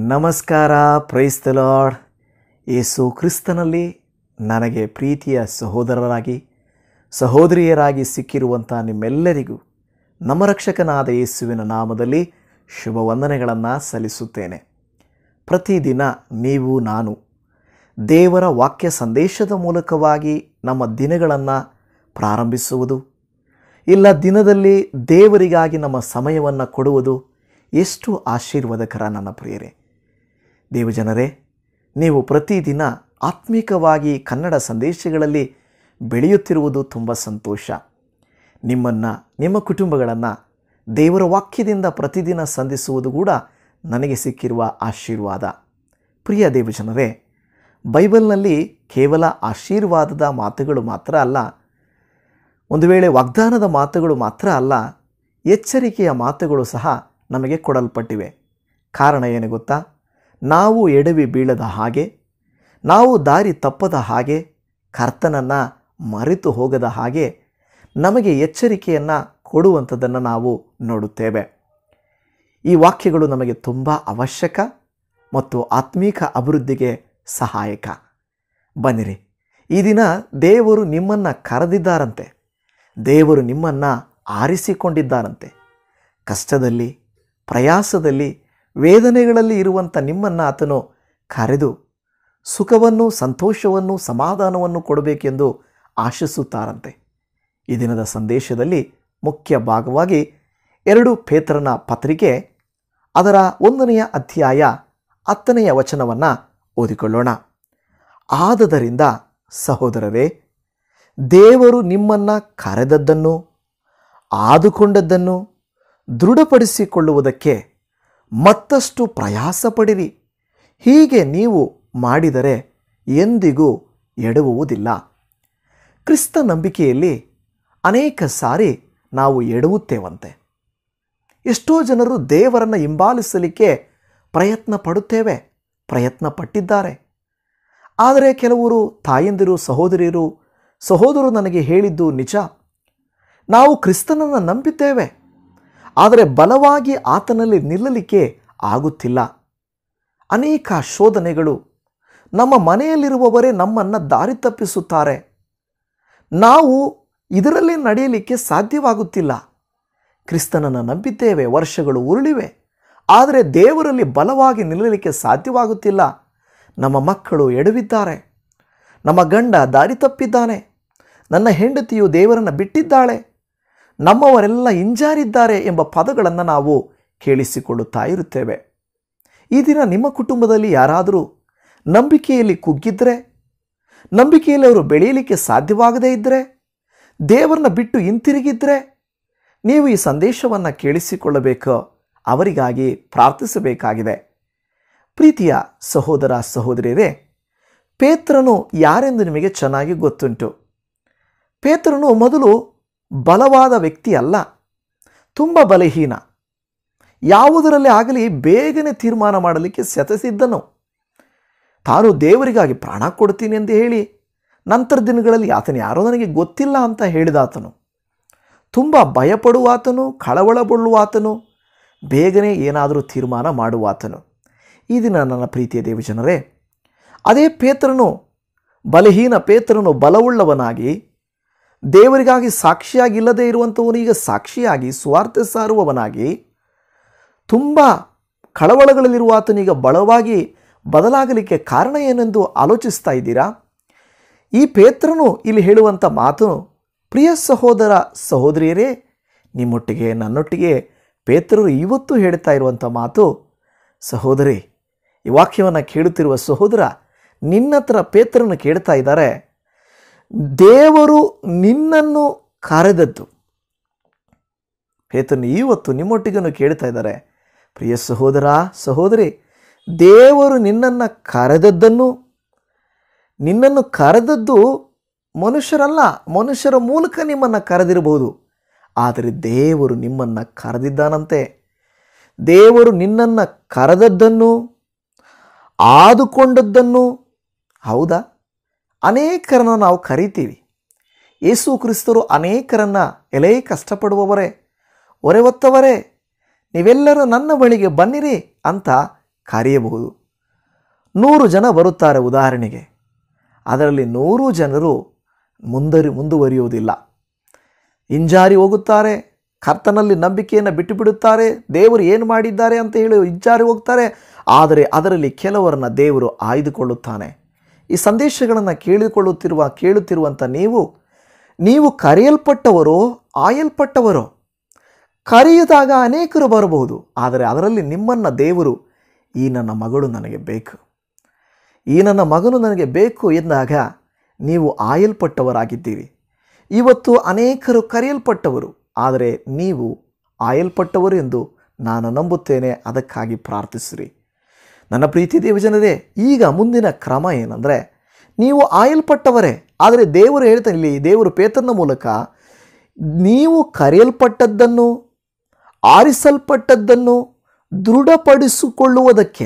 ನಮಸ್ಕಾರ praise the lord ಯೇಸು ಕ್ರಿಸ್ತನಲ್ಲಿ ನನಗೆ ಪ್ರೀತಿಯ ಸಹೋದರರಾಗಿ ಸಹೋದರಿಯರಾಗಿ ಸಿಕ್ಕಿರುವಂಥ ನಿಮ್ಮೆಲ್ಲರಿಗೂ ನಮ್ಮ ರಕ್ಷಕನಾದ ಯೇಸುವಿನ ನಾಮದಲ್ಲಿ ಶುಭ ವಂದನೆಗಳನ್ನು ಸಲ್ಲಿಸುತ್ತೇನೆ ಪ್ರತಿದಿನ ನೀವು ನಾನು ದೇವರ ವಾಕ್ಯ ಸಂದೇಶದ ಮೂಲಕವಾಗಿ ನಮ್ಮ ದಿನಗಳನ್ನು ಪ್ರಾರಂಭಿಸುವುದು ಇಲ್ಲ ದಿನದಲ್ಲಿ ದೇವರಿಗಾಗಿ ನಮ್ಮ ಸಮಯವನ್ನು ಕೊಡುವುದು ಎಷ್ಟು ಆಶೀರ್ವಾದಕರ ನನ್ನ ಪ್ರಿಯರೇ ದೇವಜನರೇ ನೀವು ಪ್ರತಿದಿನ ಆತ್ಮಿಕವಾಗಿ ಕನ್ನಡ ಸಂದೇಶಗಳಲ್ಲಿ ಬೆಳೆಯುತ್ತಿರುವುದು ತುಂಬ ಸಂತೋಷ ನಿಮ್ಮನ್ನು ನಿಮ್ಮ ಕುಟುಂಬಗಳನ್ನು ದೇವರ ವಾಕ್ಯದಿಂದ ಪ್ರತಿದಿನ ಸಂಧಿಸುವುದು ಕೂಡ ನನಗೆ ಸಿಕ್ಕಿರುವ ಆಶೀರ್ವಾದ ಪ್ರಿಯ ದೇವಜನರೇ ಬೈಬಲ್ನಲ್ಲಿ ಕೇವಲ ಆಶೀರ್ವಾದದ ಮಾತುಗಳು ಮಾತ್ರ ಅಲ್ಲ ಒಂದು ವೇಳೆ ವಾಗ್ದಾನದ ಮಾತುಗಳು ಮಾತ್ರ ಅಲ್ಲ ಎಚ್ಚರಿಕೆಯ ಮಾತುಗಳು ಸಹ ನಮಗೆ ಕೊಡಲ್ಪಟ್ಟಿವೆ ಕಾರಣ ಏನು ಗೊತ್ತಾ ನಾವು ಎಡವಿ ಬೀಳದ ಹಾಗೆ ನಾವು ದಾರಿ ತಪ್ಪದ ಹಾಗೆ ಕರ್ತನನ್ನು ಮರೆತು ಹೋಗದ ಹಾಗೆ ನಮಗೆ ಎಚ್ಚರಿಕೆಯನ್ನು ಕೊಡುವಂಥದ್ದನ್ನು ನಾವು ನೋಡುತ್ತೇವೆ ಈ ವಾಕ್ಯಗಳು ನಮಗೆ ತುಂಬ ಅವಶ್ಯಕ ಮತ್ತು ಆತ್ಮೀಕ ಅಭಿವೃದ್ಧಿಗೆ ಸಹಾಯಕ ಬನ್ನಿರಿ ಈ ದಿನ ದೇವರು ನಿಮ್ಮನ್ನು ಕರೆದಿದ್ದಾರಂತೆ ದೇವರು ನಿಮ್ಮನ್ನು ಆರಿಸಿಕೊಂಡಿದ್ದಾರಂತೆ ಕಷ್ಟದಲ್ಲಿ ಪ್ರಯಾಸದಲ್ಲಿ ವೇದನೆಗಳಲ್ಲಿ ಇರುವಂಥ ನಿಮ್ಮನ್ನು ಆತನು ಕರೆದು ಸುಖವನ್ನು ಸಂತೋಷವನ್ನು ಸಮಾಧಾನವನ್ನು ಕೊಡಬೇಕೆಂದು ಆಶಿಸುತ್ತಾರಂತೆ ಈ ದಿನದ ಸಂದೇಶದಲ್ಲಿ ಮುಖ್ಯ ಭಾಗವಾಗಿ ಎರಡು ಪೇತ್ರನ ಪತ್ರಿಕೆ ಅದರ ಒಂದನೆಯ ಅಧ್ಯಾಯ ಹತ್ತನೆಯ ವಚನವನ್ನು ಓದಿಕೊಳ್ಳೋಣ ಆದದರಿಂದ ಸಹೋದರರೇ ದೇವರು ನಿಮ್ಮನ್ನು ಕರೆದದ್ದನ್ನು ಆದುಕೊಂಡದ್ದನ್ನು ದೃಢಪಡಿಸಿಕೊಳ್ಳುವುದಕ್ಕೆ ಮತ್ತಷ್ಟು ಪ್ರಯಾಸ ಪಡಿರಿ ಹೀಗೆ ನೀವು ಮಾಡಿದರೆ ಎಂದಿಗೂ ಎಡವುವುದಿಲ್ಲ ಕ್ರಿಸ್ತ ನಂಬಿಕೆಯಲ್ಲಿ ಅನೇಕ ಸಾರಿ ನಾವು ಎಡವುತ್ತೇವಂತೆ ಎಷ್ಟೋ ಜನರು ದೇವರನ್ನು ಹಿಂಬಾಲಿಸಲಿಕ್ಕೆ ಪ್ರಯತ್ನ ಪಡುತ್ತೇವೆ ಪ್ರಯತ್ನ ಪಟ್ಟಿದ್ದಾರೆ ಆದರೆ ಕೆಲವರು ತಾಯಂದಿರು ಸಹೋದರಿಯರು ಸಹೋದರರು ನನಗೆ ಹೇಳಿದ್ದು ನಿಜ ನಾವು ಕ್ರಿಸ್ತನನ್ನು ನಂಬಿದ್ದೇವೆ ಆದರೆ ಬಲವಾಗಿ ಆತನಲ್ಲಿ ನಿಲ್ಲಲಿಕ್ಕೆ ಆಗುತ್ತಿಲ್ಲ ಅನೇಕ ಶೋಧನೆಗಳು ನಮ್ಮ ಮನೆಯಲ್ಲಿರುವವರೇ ನಮ್ಮನ್ನು ದಾರಿ ತಪ್ಪಿಸುತ್ತಾರೆ ನಾವು ಇದರಲ್ಲಿ ನಡೆಯಲಿಕ್ಕೆ ಸಾಧ್ಯವಾಗುತ್ತಿಲ್ಲ ಕ್ರಿಸ್ತನನ್ನು ನಂಬಿದ್ದೇವೆ ವರ್ಷಗಳು ಉರುಳಿವೆ ಆದರೆ ದೇವರಲ್ಲಿ ಬಲವಾಗಿ ನಿಲ್ಲಲಿಕ್ಕೆ ಸಾಧ್ಯವಾಗುತ್ತಿಲ್ಲ ನಮ್ಮ ಮಕ್ಕಳು ಎಡವಿದ್ದಾರೆ ನಮ್ಮ ಗಂಡ ದಾರಿ ತಪ್ಪಿದ್ದಾನೆ ನನ್ನ ಹೆಂಡತಿಯು ದೇವರನ್ನು ಬಿಟ್ಟಿದ್ದಾಳೆ ನಮ್ಮವರೆಲ್ಲ ಹಿಂಜಾರಿದ್ದಾರೆ ಎಂಬ ಪದಗಳನ್ನು ನಾವು ಕೇಳಿಸಿಕೊಳ್ಳುತ್ತಾ ಇರುತ್ತೇವೆ ಈ ದಿನ ನಿಮ್ಮ ಕುಟುಂಬದಲ್ಲಿ ಯಾರಾದರೂ ನಂಬಿಕೆಯಲ್ಲಿ ಕುಗ್ಗಿದ್ರೆ ನಂಬಿಕೆಯಲ್ಲಿ ಅವರು ಬೆಳೆಯಲಿಕ್ಕೆ ಸಾಧ್ಯವಾಗದೇ ಇದ್ದರೆ ದೇವರನ್ನ ಬಿಟ್ಟು ಹಿಂತಿರುಗಿದ್ರೆ ನೀವು ಈ ಸಂದೇಶವನ್ನು ಕೇಳಿಸಿಕೊಳ್ಳಬೇಕು ಅವರಿಗಾಗಿ ಪ್ರಾರ್ಥಿಸಬೇಕಾಗಿದೆ ಪ್ರೀತಿಯ ಸಹೋದರ ಸಹೋದರಿಯರೇ ಪೇತ್ರನು ಯಾರೆಂದು ನಿಮಗೆ ಚೆನ್ನಾಗಿ ಗೊತ್ತುಂಟು ಪೇತ್ರನು ಮೊದಲು ಬಲವಾದ ವ್ಯಕ್ತಿ ಅಲ್ಲ ತುಂಬ ಬಲಹೀನ ಯಾವುದರಲ್ಲಿ ಆಗಲಿ ಬೇಗನೆ ತೀರ್ಮಾನ ಮಾಡಲಿಕ್ಕೆ ಶತಸಿದ್ಧನು ತಾನು ದೇವರಿಗಾಗಿ ಪ್ರಾಣ ಕೊಡ್ತೀನಿ ಎಂದು ಹೇಳಿ ನಂತರ ದಿನಗಳಲ್ಲಿ ಆತನು ಯಾರೋ ನನಗೆ ಗೊತ್ತಿಲ್ಲ ಅಂತ ಹೇಳಿದಾತನು ತುಂಬ ಭಯಪಡುವಾತನು ಕಳವಳಗೊಳ್ಳುವಾತನು ಬೇಗನೆ ಏನಾದರೂ ತೀರ್ಮಾನ ಮಾಡುವಾತನು ಈ ದಿನ ನನ್ನ ಪ್ರೀತಿಯ ದೇವಜನರೇ ಅದೇ ಪೇತ್ರನು ಬಲಹೀನ ಪೇತ್ರನು ಬಲವುಳ್ಳವನಾಗಿ ದೇವರಿಗಾಗಿ ಸಾಕ್ಷಿಯಾಗಿ ಇಲ್ಲದೇ ಇರುವಂಥವನು ಈಗ ಸಾಕ್ಷಿಯಾಗಿ ಸ್ವಾರ್ಥ ಸಾರುವವನಾಗಿ ತುಂಬ ಕಳವಳಗಳಲ್ಲಿರುವ ಆತನೀಗ ಬಲವಾಗಿ ಬದಲಾಗಲಿಕ್ಕೆ ಕಾರಣ ಏನೆಂದು ಆಲೋಚಿಸ್ತಾ ಇದ್ದೀರಾ ಈ ಪೇತ್ರನು ಇಲ್ಲಿ ಹೇಳುವಂಥ ಮಾತು ಪ್ರಿಯ ಸಹೋದರ ಸಹೋದರಿಯರೇ ನಿಮ್ಮೊಟ್ಟಿಗೆ ನನ್ನೊಟ್ಟಿಗೆ ಪೇತ್ರರು ಇವತ್ತು ಹೇಳ್ತಾ ಇರುವಂಥ ಮಾತು ಸಹೋದರಿ ಈ ವಾಕ್ಯವನ್ನು ಕೇಳುತ್ತಿರುವ ಸಹೋದರ ನಿನ್ನ ಹತ್ರ ಪೇತ್ರನ್ನು ಕೇಳ್ತಾ ಇದ್ದಾರೆ ದೇವರು ನಿನ್ನನ್ನು ಕರೆದದ್ದು ಪೇತ್ರನು ಇವತ್ತು ನಿಮ್ಮೊಟ್ಟಿಗನ್ನು ಕೇಳ್ತಾ ಇದ್ದಾರೆ ಪ್ರಿಯ ಸಹೋದರ ಸಹೋದರಿ ದೇವರು ನಿನ್ನನ್ನು ಕರೆದದ್ದನ್ನು ನಿನ್ನನ್ನು ಕರೆದದ್ದು ಮನುಷ್ಯರಲ್ಲ ಮನುಷ್ಯರ ಮೂಲಕ ನಿಮ್ಮನ್ನು ಕರೆದಿರಬಹುದು ಆದರೆ ದೇವರು ನಿಮ್ಮನ್ನು ಕರೆದಿದ್ದಾನಂತೆ ದೇವರು ನಿನ್ನನ್ನು ಕರೆದದ್ದನ್ನು ಆದುಕೊಂಡದ್ದನ್ನು ಹೌದಾ ಅನೇಕರನ್ನು ನಾವು ಕರಿತೀವಿ ಯೇಸು ಕ್ರಿಸ್ತರು ಅನೇಕರನ್ನ ಎಲೇ ಕಷ್ಟಪಡುವವರೇ ಹೊರೆ ಹೊತ್ತವರೇ ನೀವೆಲ್ಲರೂ ನನ್ನ ಬಳಿಗೆ ಬನ್ನಿರಿ ಅಂತ ಕರೆಯಬಹುದು ನೂರು ಜನ ಬರುತ್ತಾರೆ ಉದಾಹರಣೆಗೆ ಅದರಲ್ಲಿ ನೂರು ಜನರು ಮುಂದರಿ ಮುಂದುವರಿಯುವುದಿಲ್ಲ ಹಿಂಜಾರಿ ಹೋಗುತ್ತಾರೆ ಕರ್ತನಲ್ಲಿ ನಂಬಿಕೆಯನ್ನು ಬಿಟ್ಟು ಬಿಡುತ್ತಾರೆ ದೇವರು ಏನು ಮಾಡಿದ್ದಾರೆ ಅಂತ ಹೇಳಿ ಹಿಂಜಾರಿ ಹೋಗ್ತಾರೆ ಆದರೆ ಅದರಲ್ಲಿ ಕೆಲವರನ್ನ ದೇವರು ಆಯ್ದುಕೊಳ್ಳುತ್ತಾನೆ ಈ ಸಂದೇಶಗಳನ್ನು ಕೇಳಿಕೊಳ್ಳುತ್ತಿರುವ ಕೇಳುತ್ತಿರುವಂಥ ನೀವು ನೀವು ಕರೆಯಲ್ಪಟ್ಟವರೋ ಆಯಲ್ಪಟ್ಟವರೋ ಕರೆಯುವಾಗ ಅನೇಕರು ಬರಬಹುದು ಆದರೆ ಅದರಲ್ಲಿ ನಿಮ್ಮನ್ನು ದೇವರು ಈ ನನ್ನ ಮಗಳು ನನಗೆ ಬೇಕು ಈ ನನ್ನ ಮಗನು ನನಗೆ ಬೇಕು ಎಂದಾಗ ನೀವು ಆಯಲ್ಪಟ್ಟವರಾಗಿದ್ದೀರಿ ಇವತ್ತು ಅನೇಕರು ಕರೆಯಲ್ಪಟ್ಟವರು ಆದರೆ ನೀವು ಆಯಲ್ಪಟ್ಟವರು ಎಂದು ನಾನು ನಂಬುತ್ತೇನೆ ಅದಕ್ಕಾಗಿ ಪ್ರಾರ್ಥಿಸಿರಿ ನನ್ನ ಪ್ರೀತಿ ದೇವಜನರೇ ಈಗ ಮುಂದಿನ ಕ್ರಮ ಏನಂದರೆ ನೀವು ಆಯಲ್ಪಟ್ಟವರೇ ಆದರೆ ದೇವರು ಹೇಳ್ತಾನೆ ಇಲ್ಲಿ ದೇವರು ಪೇತನ ಮೂಲಕ ನೀವು ಕರೆಯಲ್ಪಟ್ಟದ್ದನ್ನು ಆರಿಸಲ್ಪಟ್ಟದ್ದನ್ನು ದೃಢಪಡಿಸಿಕೊಳ್ಳುವುದಕ್ಕೆ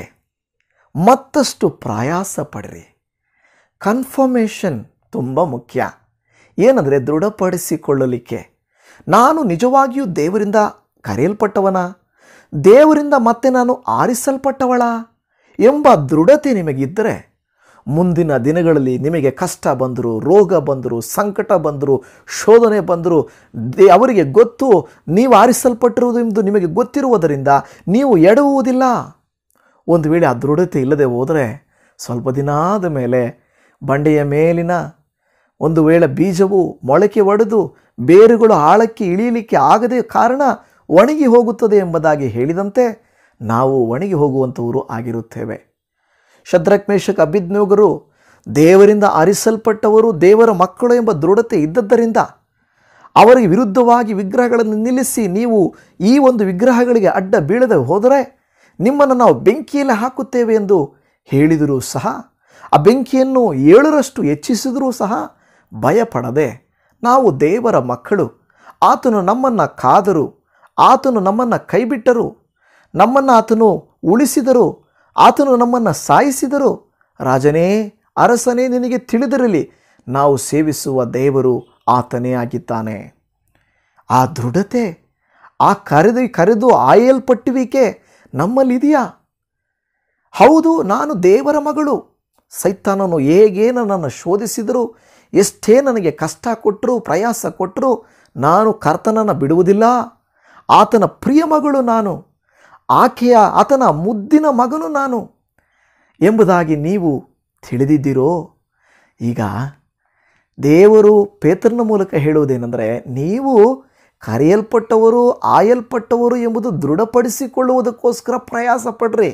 ಮತ್ತಷ್ಟು ಪ್ರಯಾಸ ಪಡಿರಿ ಕನ್ಫರ್ಮೇಷನ್ ತುಂಬ ಮುಖ್ಯ ಏನಂದರೆ ದೃಢಪಡಿಸಿಕೊಳ್ಳಲಿಕ್ಕೆ ನಾನು ನಿಜವಾಗಿಯೂ ದೇವರಿಂದ ಕರೆಯಲ್ಪಟ್ಟವನ ದೇವರಿಂದ ಮತ್ತೆ ನಾನು ಆರಿಸಲ್ಪಟ್ಟವಳ ಎಂಬ ದೃಢತೆ ನಿಮಗಿದ್ದರೆ ಮುಂದಿನ ದಿನಗಳಲ್ಲಿ ನಿಮಗೆ ಕಷ್ಟ ಬಂದರು ರೋಗ ಬಂದರು ಸಂಕಟ ಬಂದರು ಶೋಧನೆ ಬಂದರು ದೇ ಅವರಿಗೆ ಗೊತ್ತು ನೀವು ಆರಿಸಲ್ಪಟ್ಟಿರುವುದು ಎಂದು ನಿಮಗೆ ಗೊತ್ತಿರುವುದರಿಂದ ನೀವು ಎಡವುವುದಿಲ್ಲ ಒಂದು ವೇಳೆ ಆ ದೃಢತೆ ಇಲ್ಲದೆ ಹೋದರೆ ಸ್ವಲ್ಪ ದಿನ ಆದ ಮೇಲೆ ಬಂಡೆಯ ಮೇಲಿನ ಒಂದು ವೇಳೆ ಬೀಜವು ಮೊಳಕೆ ಒಡೆದು ಬೇರುಗಳು ಆಳಕ್ಕೆ ಇಳಿಯಲಿಕ್ಕೆ ಆಗದೆ ಕಾರಣ ಒಣಗಿ ಹೋಗುತ್ತದೆ ಎಂಬುದಾಗಿ ಹೇಳಿದಂತೆ ನಾವು ಒಣಗಿ ಹೋಗುವಂಥವರು ಆಗಿರುತ್ತೇವೆ ಶದ್ರಕ್ ಮೇಷಕ್ ಅಭಿಜ್ಞೋಗರು ದೇವರಿಂದ ಆರಿಸಲ್ಪಟ್ಟವರು ದೇವರ ಮಕ್ಕಳು ಎಂಬ ದೃಢತೆ ಇದ್ದದ್ದರಿಂದ ಅವರಿಗೆ ವಿರುದ್ಧವಾಗಿ ವಿಗ್ರಹಗಳನ್ನು ನಿಲ್ಲಿಸಿ ನೀವು ಈ ಒಂದು ವಿಗ್ರಹಗಳಿಗೆ ಅಡ್ಡ ಬೀಳದೆ ಹೋದರೆ ನಿಮ್ಮನ್ನು ನಾವು ಬೆಂಕಿಯಲ್ಲಿ ಹಾಕುತ್ತೇವೆ ಎಂದು ಹೇಳಿದರೂ ಸಹ ಆ ಬೆಂಕಿಯನ್ನು ಏಳರಷ್ಟು ಹೆಚ್ಚಿಸಿದರೂ ಸಹ ಭಯಪಡದೆ ನಾವು ದೇವರ ಮಕ್ಕಳು ಆತನು ನಮ್ಮನ್ನು ಕಾದರು ಆತನು ನಮ್ಮನ್ನು ಕೈಬಿಟ್ಟರು ನಮ್ಮನ್ನು ಆತನು ಉಳಿಸಿದರು ಆತನು ನಮ್ಮನ್ನು ಸಾಯಿಸಿದರು ರಾಜನೇ ಅರಸನೇ ನಿನಗೆ ತಿಳಿದಿರಲಿ ನಾವು ಸೇವಿಸುವ ದೇವರು ಆತನೇ ಆಗಿದ್ದಾನೆ ಆ ದೃಢತೆ ಆ ಕರೆದು ಕರೆದು ಆಯಲ್ಪಟ್ಟುವಿಕೆ ನಮ್ಮಲ್ಲಿದೆಯಾ ಹೌದು ನಾನು ದೇವರ ಮಗಳು ಸೈತಾನನು ಹೇಗೆ ನನ್ನನ್ನು ಶೋಧಿಸಿದರು ಎಷ್ಟೇ ನನಗೆ ಕಷ್ಟ ಕೊಟ್ಟರು ಪ್ರಯಾಸ ಕೊಟ್ಟರು ನಾನು ಕರ್ತನನ್ನು ಬಿಡುವುದಿಲ್ಲ ಆತನ ಪ್ರಿಯ ಮಗಳು ನಾನು ಆಕೆಯ ಆತನ ಮುದ್ದಿನ ಮಗನು ನಾನು ಎಂಬುದಾಗಿ ನೀವು ತಿಳಿದಿದ್ದೀರೋ ಈಗ ದೇವರು ಪೇತ್ರನ ಮೂಲಕ ಹೇಳುವುದೇನೆಂದರೆ ನೀವು ಕರೆಯಲ್ಪಟ್ಟವರು ಆಯಲ್ಪಟ್ಟವರು ಎಂಬುದು ದೃಢಪಡಿಸಿಕೊಳ್ಳುವುದಕ್ಕೋಸ್ಕರ ಪ್ರಯಾಸ ಪಡ್ರಿ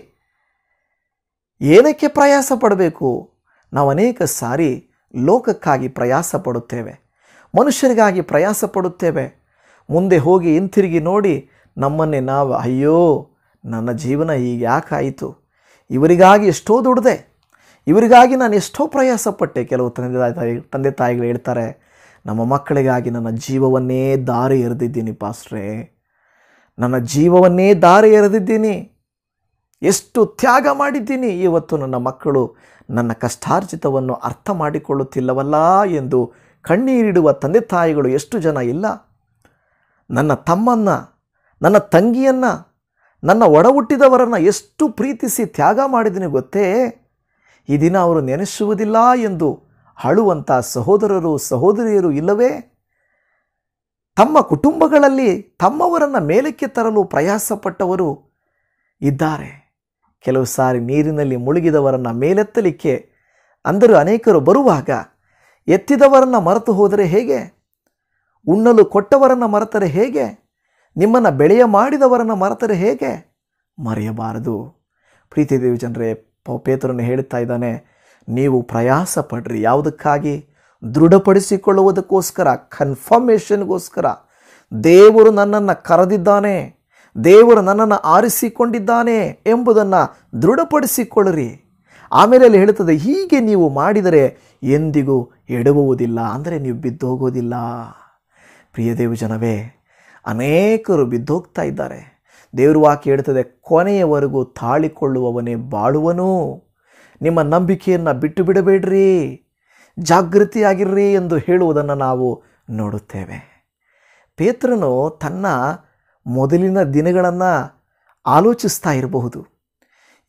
ಏನಕ್ಕೆ ಪ್ರಯಾಸ ಪಡಬೇಕು ನಾವು ಅನೇಕ ಸಾರಿ ಲೋಕಕ್ಕಾಗಿ ಪ್ರಯಾಸ ಪಡುತ್ತೇವೆ ಮನುಷ್ಯರಿಗಾಗಿ ಪ್ರಯಾಸ ಪಡುತ್ತೇವೆ ಮುಂದೆ ಹೋಗಿ ಹಿಂತಿರುಗಿ ನೋಡಿ ನಮ್ಮನ್ನೇ ನಾವು ಅಯ್ಯೋ ನನ್ನ ಜೀವನ ಹೀಗೆ ಯಾಕಾಯಿತು ಇವರಿಗಾಗಿ ಎಷ್ಟೋ ದುಡ್ದೆ ಇವರಿಗಾಗಿ ನಾನು ಎಷ್ಟೋ ಪ್ರಯಾಸ ಪಟ್ಟೆ ಕೆಲವು ತಂದೆ ತಾಯಿ ತಂದೆ ತಾಯಿಗಳು ಹೇಳ್ತಾರೆ ನಮ್ಮ ಮಕ್ಕಳಿಗಾಗಿ ನನ್ನ ಜೀವವನ್ನೇ ದಾರಿ ಎರೆದಿದ್ದೀನಿ ಪಾಸ್ಟ್ರೇ ನನ್ನ ಜೀವವನ್ನೇ ದಾರಿ ಎರೆದಿದ್ದೀನಿ ಎಷ್ಟು ತ್ಯಾಗ ಮಾಡಿದ್ದೀನಿ ಇವತ್ತು ನನ್ನ ಮಕ್ಕಳು ನನ್ನ ಕಷ್ಟಾರ್ಜಿತವನ್ನು ಅರ್ಥ ಮಾಡಿಕೊಳ್ಳುತ್ತಿಲ್ಲವಲ್ಲ ಎಂದು ಕಣ್ಣೀರಿಡುವ ತಂದೆ ತಾಯಿಗಳು ಎಷ್ಟು ಜನ ಇಲ್ಲ ನನ್ನ ತಮ್ಮನ್ನ ನನ್ನ ತಂಗಿಯನ್ನು ನನ್ನ ಒಡ ಹುಟ್ಟಿದವರನ್ನು ಎಷ್ಟು ಪ್ರೀತಿಸಿ ತ್ಯಾಗ ಮಾಡಿದ್ದೀನಿ ಗೊತ್ತೇ ಈ ದಿನ ಅವರು ನೆನೆಸುವುದಿಲ್ಲ ಎಂದು ಅಳುವಂಥ ಸಹೋದರರು ಸಹೋದರಿಯರು ಇಲ್ಲವೇ ತಮ್ಮ ಕುಟುಂಬಗಳಲ್ಲಿ ತಮ್ಮವರನ್ನು ಮೇಲಕ್ಕೆ ತರಲು ಪ್ರಯಾಸಪಟ್ಟವರು ಇದ್ದಾರೆ ಕೆಲವು ಸಾರಿ ನೀರಿನಲ್ಲಿ ಮುಳುಗಿದವರನ್ನು ಮೇಲೆತ್ತಲಿಕ್ಕೆ ಅಂದರೂ ಅನೇಕರು ಬರುವಾಗ ಎತ್ತಿದವರನ್ನು ಮರೆತು ಹೋದರೆ ಹೇಗೆ ಉಣ್ಣಲು ಕೊಟ್ಟವರನ್ನು ಮರೆತರೆ ಹೇಗೆ ನಿಮ್ಮನ್ನು ಬೆಳೆಯ ಮಾಡಿದವರನ್ನು ಮರೆತರೆ ಹೇಗೆ ಮರೆಯಬಾರದು ಪ್ರೀತಿ ದೇವಿ ಜನರೇ ಪೇತ್ರನು ಹೇಳುತ್ತಾ ಇದ್ದಾನೆ ನೀವು ಪ್ರಯಾಸ ಪಡ್ರಿ ಯಾವುದಕ್ಕಾಗಿ ದೃಢಪಡಿಸಿಕೊಳ್ಳುವುದಕ್ಕೋಸ್ಕರ ಕನ್ಫರ್ಮೇಷನ್ಗೋಸ್ಕರ ದೇವರು ನನ್ನನ್ನು ಕರೆದಿದ್ದಾನೆ ದೇವರು ನನ್ನನ್ನು ಆರಿಸಿಕೊಂಡಿದ್ದಾನೆ ಎಂಬುದನ್ನು ದೃಢಪಡಿಸಿಕೊಳ್ಳಿರಿ ಆಮೇಲೆ ಅಲ್ಲಿ ಹೇಳುತ್ತದೆ ಹೀಗೆ ನೀವು ಮಾಡಿದರೆ ಎಂದಿಗೂ ಎಡವುವುದಿಲ್ಲ ಅಂದರೆ ನೀವು ಬಿದ್ದೋಗೋದಿಲ್ಲ ಪ್ರಿಯ ದೇವ ಜನವೇ ಅನೇಕರು ಬಿದ್ದೋಗ್ತಾ ಇದ್ದಾರೆ ದೇವರು ವಾಕ್ಯ ಹೇಳ್ತದೆ ಕೊನೆಯವರೆಗೂ ತಾಳಿಕೊಳ್ಳುವವನೇ ಬಾಳುವನು ನಿಮ್ಮ ನಂಬಿಕೆಯನ್ನು ಬಿಟ್ಟು ಬಿಡಬೇಡ್ರಿ ಜಾಗೃತಿಯಾಗಿರ್ರಿ ಎಂದು ಹೇಳುವುದನ್ನು ನಾವು ನೋಡುತ್ತೇವೆ ಪೇತ್ರನು ತನ್ನ ಮೊದಲಿನ ದಿನಗಳನ್ನು ಆಲೋಚಿಸ್ತಾ ಇರಬಹುದು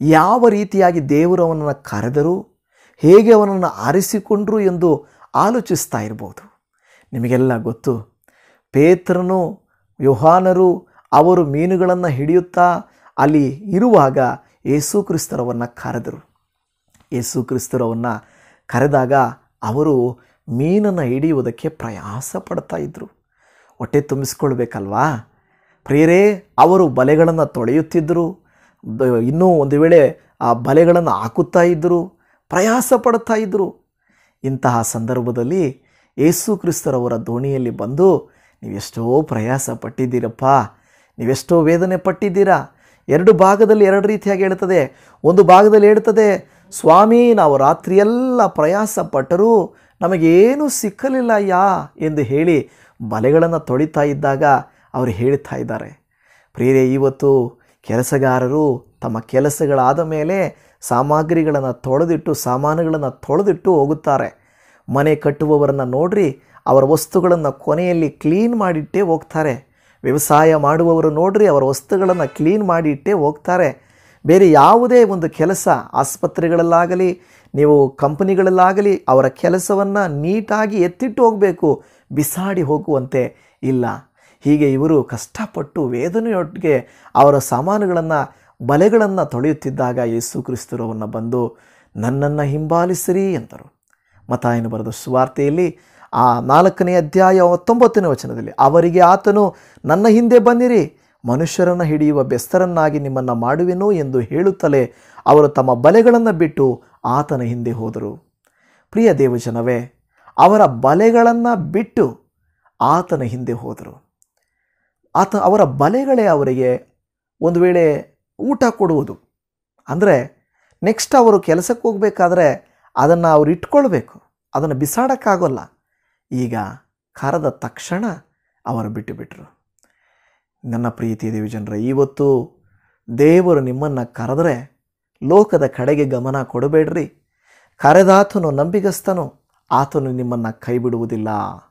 ಯಾವ ರೀತಿಯಾಗಿ ದೇವರು ಅವನನ್ನು ಕರೆದರು ಹೇಗೆ ಅವನನ್ನು ಆರಿಸಿಕೊಂಡ್ರು ಎಂದು ಆಲೋಚಿಸ್ತಾ ಇರ್ಬೋದು ನಿಮಗೆಲ್ಲ ಗೊತ್ತು ಪೇತ್ರನು ಯೋಹಾನರು ಅವರು ಮೀನುಗಳನ್ನು ಹಿಡಿಯುತ್ತಾ ಅಲ್ಲಿ ಇರುವಾಗ ಯೇಸು ಕ್ರಿಸ್ತರವನ್ನು ಕರೆದರು ಯೇಸು ಕ್ರಿಸ್ತರವನ್ನು ಕರೆದಾಗ ಅವರು ಮೀನನ್ನು ಹಿಡಿಯುವುದಕ್ಕೆ ಪ್ರಯಾಸ ಪಡ್ತಾ ಇದ್ದರು ಹೊಟ್ಟೆ ತುಂಬಿಸ್ಕೊಳ್ಬೇಕಲ್ವಾ ಪ್ರಿಯರೇ ಅವರು ಬಲೆಗಳನ್ನು ತೊಳೆಯುತ್ತಿದ್ದರು ಬ- ಇನ್ನೂ ಒಂದು ವೇಳೆ ಆ ಬಲೆಗಳನ್ನು ಹಾಕುತ್ತಾ ಇದ್ದರು ಪ್ರಯಾಸ ಪಡ್ತಾ ಇದ್ದರು ಇಂತಹ ಸಂದರ್ಭದಲ್ಲಿ ಯೇಸು ಕ್ರಿಸ್ತರವರ ದೋಣಿಯಲ್ಲಿ ಬಂದು ನೀವೆಷ್ಟೋ ಪ್ರಯಾಸ ಪಟ್ಟಿದ್ದೀರಪ್ಪ ನೀವೆಷ್ಟೋ ವೇದನೆ ಪಟ್ಟಿದ್ದೀರಾ ಎರಡು ಭಾಗದಲ್ಲಿ ಎರಡು ರೀತಿಯಾಗಿ ಹೇಳ್ತದೆ ಒಂದು ಭಾಗದಲ್ಲಿ ಹೇಳ್ತದೆ ಸ್ವಾಮಿ ನಾವು ರಾತ್ರಿಯೆಲ್ಲ ಪ್ರಯಾಸ ಪಟ್ಟರೂ ನಮಗೇನೂ ಸಿಕ್ಕಲಿಲ್ಲ ಯಾ ಎಂದು ಹೇಳಿ ಬಲೆಗಳನ್ನು ತೊಳಿತಾ ಇದ್ದಾಗ ಅವರು ಹೇಳ್ತಾ ಇದ್ದಾರೆ ಪ್ರಿಯರೇ ಇವತ್ತು ಕೆಲಸಗಾರರು ತಮ್ಮ ಕೆಲಸಗಳಾದ ಮೇಲೆ ಸಾಮಗ್ರಿಗಳನ್ನು ತೊಳೆದಿಟ್ಟು ಸಾಮಾನುಗಳನ್ನು ತೊಳೆದಿಟ್ಟು ಹೋಗುತ್ತಾರೆ ಮನೆ ಕಟ್ಟುವವರನ್ನು ನೋಡ್ರಿ ಅವರ ವಸ್ತುಗಳನ್ನು ಕೊನೆಯಲ್ಲಿ ಕ್ಲೀನ್ ಮಾಡಿಟ್ಟೇ ಹೋಗ್ತಾರೆ ವ್ಯವಸಾಯ ಮಾಡುವವರು ನೋಡ್ರಿ ಅವರ ವಸ್ತುಗಳನ್ನು ಕ್ಲೀನ್ ಮಾಡಿಟ್ಟೇ ಹೋಗ್ತಾರೆ ಬೇರೆ ಯಾವುದೇ ಒಂದು ಕೆಲಸ ಆಸ್ಪತ್ರೆಗಳಲ್ಲಾಗಲಿ ನೀವು ಕಂಪನಿಗಳಲ್ಲಾಗಲಿ ಅವರ ಕೆಲಸವನ್ನು ನೀಟಾಗಿ ಎತ್ತಿಟ್ಟು ಹೋಗಬೇಕು ಬಿಸಾಡಿ ಹೋಗುವಂತೆ ಇಲ್ಲ ಹೀಗೆ ಇವರು ಕಷ್ಟಪಟ್ಟು ವೇದನೆಯೊಟ್ಟಿಗೆ ಅವರ ಸಾಮಾನುಗಳನ್ನು ಬಲೆಗಳನ್ನು ತೊಳೆಯುತ್ತಿದ್ದಾಗ ಯೇಸು ಕ್ರಿಸ್ತರವನ್ನು ಬಂದು ನನ್ನನ್ನು ಹಿಂಬಾಲಿಸಿರಿ ಎಂದರು ಮತಾಯನು ಬರೆದ ಸುವಾರ್ತೆಯಲ್ಲಿ ಆ ನಾಲ್ಕನೇ ಅಧ್ಯಾಯ ಹತ್ತೊಂಬತ್ತನೇ ವಚನದಲ್ಲಿ ಅವರಿಗೆ ಆತನು ನನ್ನ ಹಿಂದೆ ಬನ್ನಿರಿ ಮನುಷ್ಯರನ್ನು ಹಿಡಿಯುವ ಬೆಸ್ತರನ್ನಾಗಿ ನಿಮ್ಮನ್ನು ಮಾಡುವೆನು ಎಂದು ಹೇಳುತ್ತಲೇ ಅವರು ತಮ್ಮ ಬಲೆಗಳನ್ನು ಬಿಟ್ಟು ಆತನ ಹಿಂದೆ ಹೋದರು ಪ್ರಿಯ ದೇವಜನವೇ ಅವರ ಬಲೆಗಳನ್ನು ಬಿಟ್ಟು ಆತನ ಹಿಂದೆ ಹೋದರು ಆತ ಅವರ ಬಲೆಗಳೇ ಅವರಿಗೆ ಒಂದು ವೇಳೆ ಊಟ ಕೊಡುವುದು ಅಂದರೆ ನೆಕ್ಸ್ಟ್ ಅವರು ಕೆಲಸಕ್ಕೆ ಹೋಗಬೇಕಾದ್ರೆ ಅದನ್ನು ಅವ್ರು ಇಟ್ಕೊಳ್ಬೇಕು ಅದನ್ನು ಬಿಸಾಡೋಕ್ಕಾಗೋಲ್ಲ ಈಗ ಕರೆದ ತಕ್ಷಣ ಅವರು ಬಿಟ್ಟು ಬಿಟ್ಟರು ನನ್ನ ಪ್ರೀತಿ ದೇವಿ ಜನರ ಇವತ್ತು ದೇವರು ನಿಮ್ಮನ್ನು ಕರೆದರೆ ಲೋಕದ ಕಡೆಗೆ ಗಮನ ಕೊಡಬೇಡ್ರಿ ಕರೆದಾತನು ನಂಬಿಗಸ್ತನು ಆತನು ನಿಮ್ಮನ್ನು ಕೈ ಬಿಡುವುದಿಲ್ಲ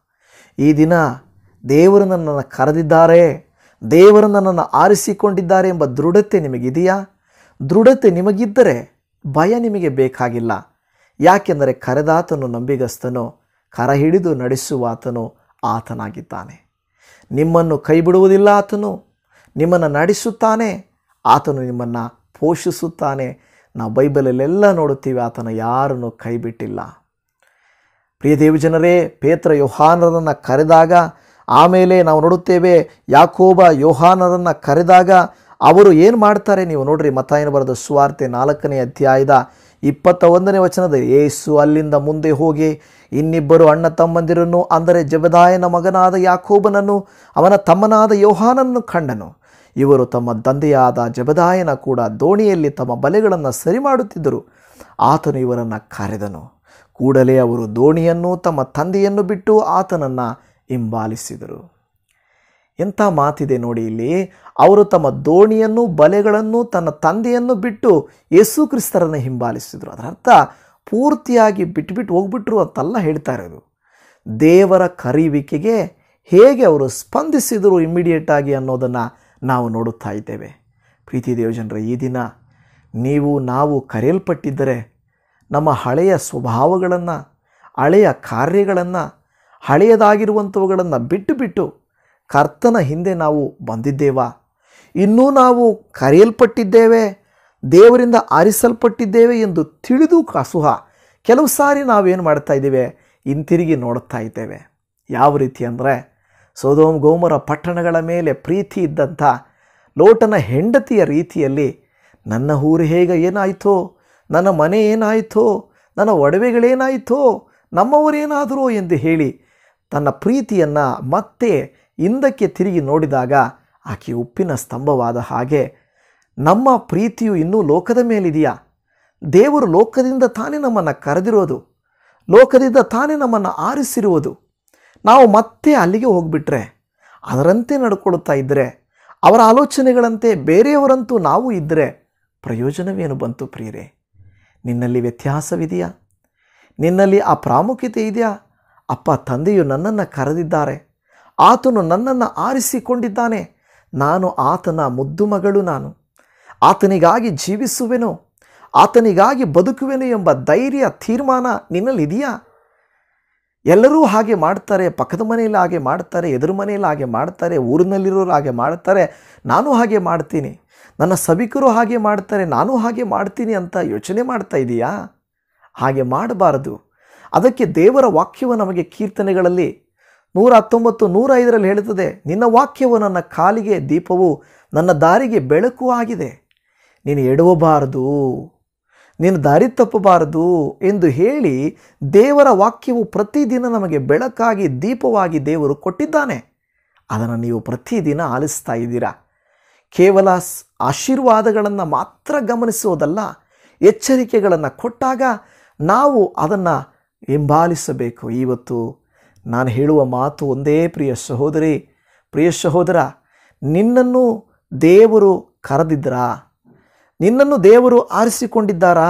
ಈ ದಿನ ದೇವರು ನನ್ನನ್ನು ಕರೆದಿದ್ದಾರೆ ದೇವರು ನನ್ನನ್ನು ಆರಿಸಿಕೊಂಡಿದ್ದಾರೆ ಎಂಬ ದೃಢತೆ ನಿಮಗಿದೆಯಾ ದೃಢತೆ ನಿಮಗಿದ್ದರೆ ಭಯ ನಿಮಗೆ ಬೇಕಾಗಿಲ್ಲ ಯಾಕೆಂದರೆ ಕರೆದಾತನು ನಂಬಿಗಸ್ತನು ಕರ ಹಿಡಿದು ನಡೆಸುವ ಆತನು ಆತನಾಗಿದ್ದಾನೆ ನಿಮ್ಮನ್ನು ಕೈ ಬಿಡುವುದಿಲ್ಲ ಆತನು ನಿಮ್ಮನ್ನು ನಡೆಸುತ್ತಾನೆ ಆತನು ನಿಮ್ಮನ್ನು ಪೋಷಿಸುತ್ತಾನೆ ನಾವು ಬೈಬಲಲ್ಲೆಲ್ಲ ನೋಡುತ್ತೀವಿ ಆತನ ಯಾರನ್ನು ಕೈ ಬಿಟ್ಟಿಲ್ಲ ಪ್ರಿಯ ದೇವಜನರೇ ಪೇತ್ರ ಯೋಹಾನರನ್ನು ಕರೆದಾಗ ಆಮೇಲೆ ನಾವು ನೋಡುತ್ತೇವೆ ಯಾಕೋಬ ಯೋಹಾನರನ್ನು ಕರೆದಾಗ ಅವರು ಏನು ಮಾಡ್ತಾರೆ ನೀವು ನೋಡ್ರಿ ಮತಾಯನ ಬರೆದ ಸುವಾರ್ತೆ ನಾಲ್ಕನೇ ಅಧ್ಯಾಯದ ಇಪ್ಪತ್ತ ಒಂದನೇ ವಚನದ ಏಸು ಅಲ್ಲಿಂದ ಮುಂದೆ ಹೋಗಿ ಇನ್ನಿಬ್ಬರು ಅಣ್ಣ ತಮ್ಮಂದಿರನ್ನು ಅಂದರೆ ಜಬದಾಯನ ಮಗನಾದ ಯಾಕೋಬನನ್ನು ಅವನ ತಮ್ಮನಾದ ಯೋಹಾನನ್ನು ಕಂಡನು ಇವರು ತಮ್ಮ ತಂದೆಯಾದ ಜಬದಾಯನ ಕೂಡ ದೋಣಿಯಲ್ಲಿ ತಮ್ಮ ಬಲೆಗಳನ್ನು ಸರಿ ಮಾಡುತ್ತಿದ್ದರು ಆತನು ಇವರನ್ನು ಕರೆದನು ಕೂಡಲೇ ಅವರು ದೋಣಿಯನ್ನು ತಮ್ಮ ತಂದೆಯನ್ನು ಬಿಟ್ಟು ಆತನನ್ನು ಹಿಂಬಾಲಿಸಿದರು ಎಂಥ ಮಾತಿದೆ ನೋಡಿ ಇಲ್ಲಿ ಅವರು ತಮ್ಮ ದೋಣಿಯನ್ನು ಬಲೆಗಳನ್ನು ತನ್ನ ತಂದೆಯನ್ನು ಬಿಟ್ಟು ಯೇಸು ಕ್ರಿಸ್ತರನ್ನು ಹಿಂಬಾಲಿಸಿದರು ಅದರ ಅರ್ಥ ಪೂರ್ತಿಯಾಗಿ ಬಿಟ್ಬಿಟ್ಟು ಹೋಗ್ಬಿಟ್ರು ಅಂತಲ್ಲ ಹೇಳ್ತಾ ಇರೋದು ದೇವರ ಕರೆಯುವಿಕೆಗೆ ಹೇಗೆ ಅವರು ಸ್ಪಂದಿಸಿದರು ಇಮ್ಮಿಡಿಯೇಟಾಗಿ ಅನ್ನೋದನ್ನು ನಾವು ನೋಡುತ್ತಾ ಇದ್ದೇವೆ ಪ್ರೀತಿ ದೇವಜನರ ಈ ದಿನ ನೀವು ನಾವು ಕರೆಯಲ್ಪಟ್ಟಿದ್ದರೆ ನಮ್ಮ ಹಳೆಯ ಸ್ವಭಾವಗಳನ್ನು ಹಳೆಯ ಕಾರ್ಯಗಳನ್ನು ಹಳೆಯದಾಗಿರುವಂಥವುಗಳನ್ನು ಬಿಟ್ಟು ಬಿಟ್ಟು ಕರ್ತನ ಹಿಂದೆ ನಾವು ಬಂದಿದ್ದೇವಾ ಇನ್ನೂ ನಾವು ಕರೆಯಲ್ಪಟ್ಟಿದ್ದೇವೆ ದೇವರಿಂದ ಆರಿಸಲ್ಪಟ್ಟಿದ್ದೇವೆ ಎಂದು ತಿಳಿದು ಕಸುಹ ಕೆಲವು ಸಾರಿ ನಾವೇನು ಮಾಡ್ತಾ ಇದ್ದೇವೆ ಹಿಂತಿರುಗಿ ನೋಡ್ತಾ ಇದ್ದೇವೆ ಯಾವ ರೀತಿ ಅಂದರೆ ಸೋದೋಮ್ ಗೋಮರ ಪಟ್ಟಣಗಳ ಮೇಲೆ ಪ್ರೀತಿ ಇದ್ದಂಥ ಲೋಟನ ಹೆಂಡತಿಯ ರೀತಿಯಲ್ಲಿ ನನ್ನ ಊರು ಹೇಗೆ ಏನಾಯಿತೋ ನನ್ನ ಮನೆ ಏನಾಯಿತೋ ನನ್ನ ಒಡವೆಗಳೇನಾಯಿತೋ ನಮ್ಮವರೇನಾದರೂ ಎಂದು ಹೇಳಿ ತನ್ನ ಪ್ರೀತಿಯನ್ನು ಮತ್ತೆ ಹಿಂದಕ್ಕೆ ತಿರುಗಿ ನೋಡಿದಾಗ ಆಕೆ ಉಪ್ಪಿನ ಸ್ತಂಭವಾದ ಹಾಗೆ ನಮ್ಮ ಪ್ರೀತಿಯು ಇನ್ನೂ ಲೋಕದ ಮೇಲಿದೆಯಾ ದೇವರು ಲೋಕದಿಂದ ತಾನೇ ನಮ್ಮನ್ನು ಕರೆದಿರೋದು ಲೋಕದಿಂದ ತಾನೇ ನಮ್ಮನ್ನು ಆರಿಸಿರುವುದು ನಾವು ಮತ್ತೆ ಅಲ್ಲಿಗೆ ಹೋಗ್ಬಿಟ್ರೆ ಅದರಂತೆ ನಡ್ಕೊಳ್ತಾ ಇದ್ದರೆ ಅವರ ಆಲೋಚನೆಗಳಂತೆ ಬೇರೆಯವರಂತೂ ನಾವು ಇದ್ದರೆ ಪ್ರಯೋಜನವೇನು ಬಂತು ಪ್ರಿಯರೇ ನಿನ್ನಲ್ಲಿ ವ್ಯತ್ಯಾಸವಿದೆಯಾ ನಿನ್ನಲ್ಲಿ ಆ ಪ್ರಾಮುಖ್ಯತೆ ಇದೆಯಾ ಅಪ್ಪ ತಂದೆಯು ನನ್ನನ್ನು ಕರೆದಿದ್ದಾರೆ ಆತನು ನನ್ನನ್ನು ಆರಿಸಿಕೊಂಡಿದ್ದಾನೆ ನಾನು ಆತನ ಮುದ್ದು ಮಗಳು ನಾನು ಆತನಿಗಾಗಿ ಜೀವಿಸುವೆನು ಆತನಿಗಾಗಿ ಬದುಕುವೆನು ಎಂಬ ಧೈರ್ಯ ತೀರ್ಮಾನ ನಿನ್ನಲ್ಲಿದೆಯಾ ಎಲ್ಲರೂ ಹಾಗೆ ಮಾಡ್ತಾರೆ ಪಕ್ಕದ ಮನೆಯಲ್ಲಿ ಹಾಗೆ ಮಾಡ್ತಾರೆ ಎದುರು ಮನೆಯಲ್ಲಿ ಹಾಗೆ ಮಾಡ್ತಾರೆ ಊರಿನಲ್ಲಿರೋರು ಹಾಗೆ ಮಾಡ್ತಾರೆ ನಾನು ಹಾಗೆ ಮಾಡ್ತೀನಿ ನನ್ನ ಸಭಿಕರು ಹಾಗೆ ಮಾಡ್ತಾರೆ ನಾನು ಹಾಗೆ ಮಾಡ್ತೀನಿ ಅಂತ ಯೋಚನೆ ಮಾಡ್ತಾ ಇದೀಯಾ ಹಾಗೆ ಮಾಡಬಾರದು ಅದಕ್ಕೆ ದೇವರ ವಾಕ್ಯವು ನಮಗೆ ಕೀರ್ತನೆಗಳಲ್ಲಿ ನೂರ ಹತ್ತೊಂಬತ್ತು ನೂರ ಐದರಲ್ಲಿ ಹೇಳುತ್ತದೆ ನಿನ್ನ ವಾಕ್ಯವು ನನ್ನ ಕಾಲಿಗೆ ದೀಪವು ನನ್ನ ದಾರಿಗೆ ಬೆಳಕು ಆಗಿದೆ ನೀನು ಎಡವಬಾರದು ನೀನು ದಾರಿ ತಪ್ಪಬಾರದು ಎಂದು ಹೇಳಿ ದೇವರ ವಾಕ್ಯವು ಪ್ರತಿದಿನ ನಮಗೆ ಬೆಳಕಾಗಿ ದೀಪವಾಗಿ ದೇವರು ಕೊಟ್ಟಿದ್ದಾನೆ ಅದನ್ನು ನೀವು ಪ್ರತಿದಿನ ಆಲಿಸ್ತಾ ಇದ್ದೀರಾ ಕೇವಲ ಸ್- ಆಶೀರ್ವಾದಗಳನ್ನು ಮಾತ್ರ ಗಮನಿಸುವುದಲ್ಲ ಎಚ್ಚರಿಕೆಗಳನ್ನು ಕೊಟ್ಟಾಗ ನಾವು ಅದನ್ನು ಹಿಂಬಾಲಿಸಬೇಕು ಇವತ್ತು ನಾನು ಹೇಳುವ ಮಾತು ಒಂದೇ ಪ್ರಿಯ ಸಹೋದರಿ ಪ್ರಿಯ ಸಹೋದರ ನಿನ್ನನ್ನು ದೇವರು ಕರೆದಿದ್ದರಾ ನಿನ್ನನ್ನು ದೇವರು ಆರಿಸಿಕೊಂಡಿದ್ದಾರಾ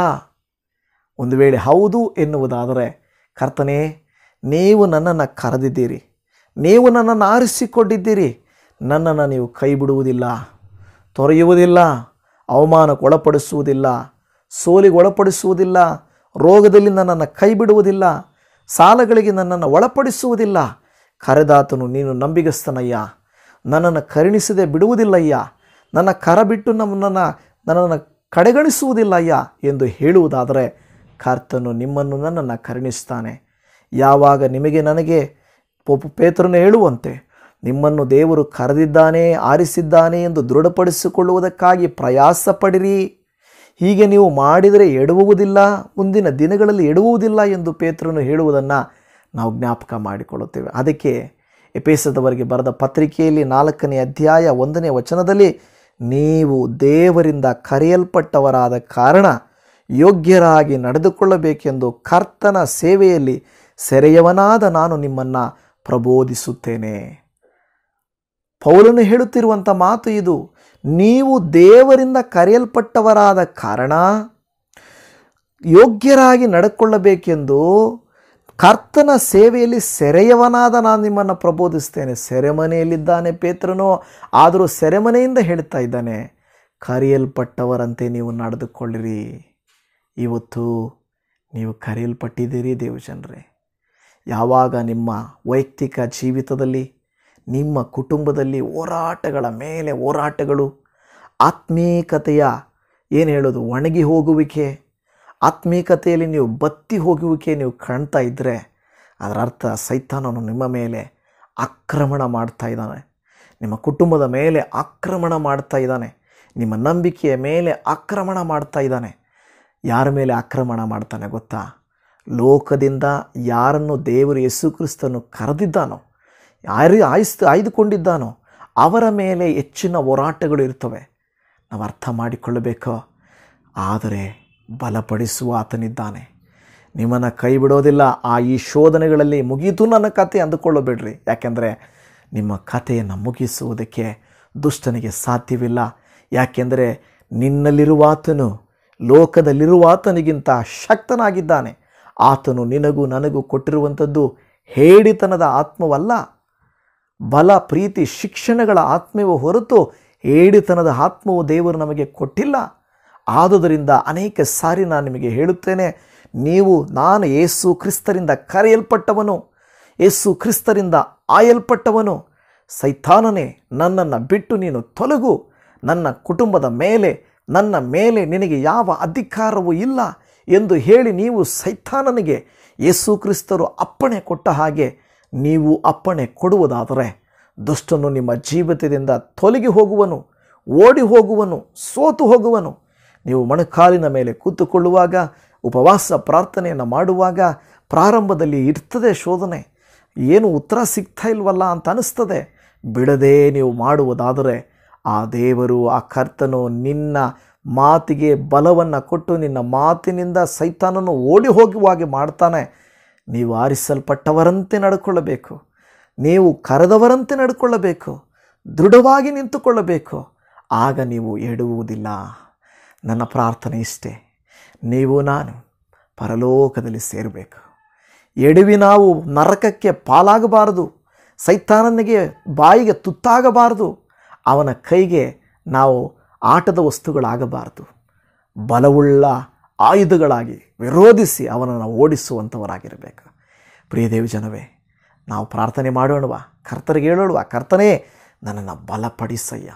ಒಂದು ವೇಳೆ ಹೌದು ಎನ್ನುವುದಾದರೆ ಕರ್ತನೇ ನೀವು ನನ್ನನ್ನು ಕರೆದಿದ್ದೀರಿ ನೀವು ನನ್ನನ್ನು ಆರಿಸಿಕೊಂಡಿದ್ದೀರಿ ನನ್ನನ್ನು ನೀವು ಕೈ ಬಿಡುವುದಿಲ್ಲ ತೊರೆಯುವುದಿಲ್ಲ ಅವಮಾನಕ್ಕೊಳಪಡಿಸುವುದಿಲ್ಲ ಸೋಲಿಗೊಳಪಡಿಸುವುದಿಲ್ಲ ರೋಗದಲ್ಲಿ ನನ್ನನ್ನು ಕೈ ಬಿಡುವುದಿಲ್ಲ ಸಾಲಗಳಿಗೆ ನನ್ನನ್ನು ಒಳಪಡಿಸುವುದಿಲ್ಲ ಕರೆದಾತನು ನೀನು ನಂಬಿಗಸ್ತನಯ್ಯ ನನ್ನನ್ನು ಕರುಣಿಸದೆ ಬಿಡುವುದಿಲ್ಲಯ್ಯ ನನ್ನ ಕರ ಬಿಟ್ಟು ನಮ್ಮನ್ನು ನನ್ನನ್ನು ಕಡೆಗಣಿಸುವುದಿಲ್ಲಯ್ಯ ಎಂದು ಹೇಳುವುದಾದರೆ ಕರ್ತನು ನಿಮ್ಮನ್ನು ನನ್ನನ್ನು ಕರುಣಿಸ್ತಾನೆ ಯಾವಾಗ ನಿಮಗೆ ನನಗೆ ಪೊಪ್ಪು ಪೇತ್ರನು ಹೇಳುವಂತೆ ನಿಮ್ಮನ್ನು ದೇವರು ಕರೆದಿದ್ದಾನೆ ಆರಿಸಿದ್ದಾನೆ ಎಂದು ದೃಢಪಡಿಸಿಕೊಳ್ಳುವುದಕ್ಕಾಗಿ ಪ್ರಯಾಸ ಪಡಿರಿ ಹೀಗೆ ನೀವು ಮಾಡಿದರೆ ಎಡುವುದಿಲ್ಲ ಮುಂದಿನ ದಿನಗಳಲ್ಲಿ ಎಡುವುದಿಲ್ಲ ಎಂದು ಪೇತ್ರನು ಹೇಳುವುದನ್ನು ನಾವು ಜ್ಞಾಪಕ ಮಾಡಿಕೊಳ್ಳುತ್ತೇವೆ ಅದಕ್ಕೆ ಎಪೇಸದವರಿಗೆ ಬರೆದ ಪತ್ರಿಕೆಯಲ್ಲಿ ನಾಲ್ಕನೇ ಅಧ್ಯಾಯ ಒಂದನೇ ವಚನದಲ್ಲಿ ನೀವು ದೇವರಿಂದ ಕರೆಯಲ್ಪಟ್ಟವರಾದ ಕಾರಣ ಯೋಗ್ಯರಾಗಿ ನಡೆದುಕೊಳ್ಳಬೇಕೆಂದು ಕರ್ತನ ಸೇವೆಯಲ್ಲಿ ಸೆರೆಯವನಾದ ನಾನು ನಿಮ್ಮನ್ನು ಪ್ರಬೋಧಿಸುತ್ತೇನೆ ಪೌಲನು ಹೇಳುತ್ತಿರುವಂಥ ಮಾತು ಇದು ನೀವು ದೇವರಿಂದ ಕರೆಯಲ್ಪಟ್ಟವರಾದ ಕಾರಣ ಯೋಗ್ಯರಾಗಿ ನಡ್ಕೊಳ್ಳಬೇಕೆಂದು ಕರ್ತನ ಸೇವೆಯಲ್ಲಿ ಸೆರೆಯವನಾದ ನಾನು ನಿಮ್ಮನ್ನು ಪ್ರಬೋಧಿಸ್ತೇನೆ ಸೆರೆಮನೆಯಲ್ಲಿದ್ದಾನೆ ಪೇತ್ರನು ಆದರೂ ಸೆರೆಮನೆಯಿಂದ ಹೇಳ್ತಾ ಇದ್ದಾನೆ ಕರೆಯಲ್ಪಟ್ಟವರಂತೆ ನೀವು ನಡೆದುಕೊಳ್ಳಿರಿ ಇವತ್ತು ನೀವು ಕರೆಯಲ್ಪಟ್ಟಿದ್ದೀರಿ ದೇವಜನರೇ ಯಾವಾಗ ನಿಮ್ಮ ವೈಯಕ್ತಿಕ ಜೀವಿತದಲ್ಲಿ ನಿಮ್ಮ ಕುಟುಂಬದಲ್ಲಿ ಹೋರಾಟಗಳ ಮೇಲೆ ಹೋರಾಟಗಳು ಆತ್ಮೀಕತೆಯ ಏನು ಹೇಳೋದು ಒಣಗಿ ಹೋಗುವಿಕೆ ಆತ್ಮೀಕತೆಯಲ್ಲಿ ನೀವು ಬತ್ತಿ ಹೋಗುವಿಕೆ ನೀವು ಕಾಣ್ತಾ ಇದ್ದರೆ ಅದರ ಅರ್ಥ ಸೈತಾನನು ನಿಮ್ಮ ಮೇಲೆ ಆಕ್ರಮಣ ಮಾಡ್ತಾ ಇದ್ದಾನೆ ನಿಮ್ಮ ಕುಟುಂಬದ ಮೇಲೆ ಆಕ್ರಮಣ ಮಾಡ್ತಾ ಇದ್ದಾನೆ ನಿಮ್ಮ ನಂಬಿಕೆಯ ಮೇಲೆ ಆಕ್ರಮಣ ಮಾಡ್ತಾ ಇದ್ದಾನೆ ಯಾರ ಮೇಲೆ ಆಕ್ರಮಣ ಮಾಡ್ತಾನೆ ಗೊತ್ತಾ ಲೋಕದಿಂದ ಯಾರನ್ನು ದೇವರು ಯೇಸು ಕ್ರಿಸ್ತನು ಕರೆದಿದ್ದಾನೋ ಯಾರು ಆಯ್ಸ್ತು ಆಯ್ದುಕೊಂಡಿದ್ದಾನೋ ಅವರ ಮೇಲೆ ಹೆಚ್ಚಿನ ಹೋರಾಟಗಳು ಇರ್ತವೆ ನಾವು ಅರ್ಥ ಮಾಡಿಕೊಳ್ಳಬೇಕು ಆದರೆ ಬಲಪಡಿಸುವ ಆತನಿದ್ದಾನೆ ನಿಮ್ಮನ್ನು ಕೈ ಬಿಡೋದಿಲ್ಲ ಆ ಈ ಶೋಧನೆಗಳಲ್ಲಿ ಮುಗೀತು ನನ್ನ ಕತೆ ಅಂದುಕೊಳ್ಳಬೇಡ್ರಿ ಯಾಕೆಂದರೆ ನಿಮ್ಮ ಕಥೆಯನ್ನು ಮುಗಿಸುವುದಕ್ಕೆ ದುಷ್ಟನಿಗೆ ಸಾಧ್ಯವಿಲ್ಲ ಯಾಕೆಂದರೆ ನಿನ್ನಲ್ಲಿರುವಾತನು ಲೋಕದಲ್ಲಿರುವಾತನಿಗಿಂತ ಶಕ್ತನಾಗಿದ್ದಾನೆ ಆತನು ನಿನಗೂ ನನಗೂ ಕೊಟ್ಟಿರುವಂಥದ್ದು ಹೇಡಿತನದ ಆತ್ಮವಲ್ಲ ಬಲ ಪ್ರೀತಿ ಶಿಕ್ಷಣಗಳ ಆತ್ಮವು ಹೊರತು ಹೇಡಿತನದ ಆತ್ಮವು ದೇವರು ನಮಗೆ ಕೊಟ್ಟಿಲ್ಲ ಆದುದರಿಂದ ಅನೇಕ ಸಾರಿ ನಾನು ನಿಮಗೆ ಹೇಳುತ್ತೇನೆ ನೀವು ನಾನು ಏಸು ಕ್ರಿಸ್ತರಿಂದ ಕರೆಯಲ್ಪಟ್ಟವನು ಏಸು ಕ್ರಿಸ್ತರಿಂದ ಆಯಲ್ಪಟ್ಟವನು ಸೈತಾನನೇ ನನ್ನನ್ನು ಬಿಟ್ಟು ನೀನು ತೊಲಗು ನನ್ನ ಕುಟುಂಬದ ಮೇಲೆ ನನ್ನ ಮೇಲೆ ನಿನಗೆ ಯಾವ ಅಧಿಕಾರವೂ ಇಲ್ಲ ಎಂದು ಹೇಳಿ ನೀವು ಸೈತಾನನಿಗೆ ಯೇಸು ಕ್ರಿಸ್ತರು ಅಪ್ಪಣೆ ಕೊಟ್ಟ ಹಾಗೆ ನೀವು ಅಪ್ಪಣೆ ಕೊಡುವುದಾದರೆ ದುಷ್ಟನು ನಿಮ್ಮ ಜೀವಿತದಿಂದ ತೊಲಗಿ ಹೋಗುವನು ಓಡಿ ಹೋಗುವನು ಸೋತು ಹೋಗುವನು ನೀವು ಮೊಣಕಾಲಿನ ಮೇಲೆ ಕೂತುಕೊಳ್ಳುವಾಗ ಉಪವಾಸ ಪ್ರಾರ್ಥನೆಯನ್ನು ಮಾಡುವಾಗ ಪ್ರಾರಂಭದಲ್ಲಿ ಇರ್ತದೆ ಶೋಧನೆ ಏನು ಉತ್ತರ ಸಿಗ್ತಾ ಇಲ್ವಲ್ಲ ಅಂತ ಅನಿಸ್ತದೆ ಬಿಡದೆ ನೀವು ಮಾಡುವುದಾದರೆ ಆ ದೇವರು ಆ ಕರ್ತನು ನಿನ್ನ ಮಾತಿಗೆ ಬಲವನ್ನು ಕೊಟ್ಟು ನಿನ್ನ ಮಾತಿನಿಂದ ಸೈತಾನನು ಓಡಿ ಹೋಗುವ ಹಾಗೆ ಮಾಡ್ತಾನೆ ನೀವು ಆರಿಸಲ್ಪಟ್ಟವರಂತೆ ನಡ್ಕೊಳ್ಳಬೇಕು ನೀವು ಕರೆದವರಂತೆ ನಡ್ಕೊಳ್ಳಬೇಕು ದೃಢವಾಗಿ ನಿಂತುಕೊಳ್ಳಬೇಕು ಆಗ ನೀವು ಎಡುವುದಿಲ್ಲ ನನ್ನ ಪ್ರಾರ್ಥನೆ ಇಷ್ಟೇ ನೀವು ನಾನು ಪರಲೋಕದಲ್ಲಿ ಸೇರಬೇಕು ಎಡವಿ ನಾವು ನರಕಕ್ಕೆ ಪಾಲಾಗಬಾರದು ಸೈತಾನನಿಗೆ ಬಾಯಿಗೆ ತುತ್ತಾಗಬಾರದು ಅವನ ಕೈಗೆ ನಾವು ಆಟದ ವಸ್ತುಗಳಾಗಬಾರದು ಬಲವುಳ್ಳ ಆಯುಧಗಳಾಗಿ ವಿರೋಧಿಸಿ ಅವನನ್ನು ಓಡಿಸುವಂಥವರಾಗಿರಬೇಕು ಪ್ರಿಯ ದೇವ ಜನವೇ ನಾವು ಪ್ರಾರ್ಥನೆ ಮಾಡೋಣವಾ ಕರ್ತರಿಗೆ ಹೇಳೋಣವಾ ಕರ್ತನೇ ನನ್ನನ್ನು ಬಲಪಡಿಸಯ್ಯ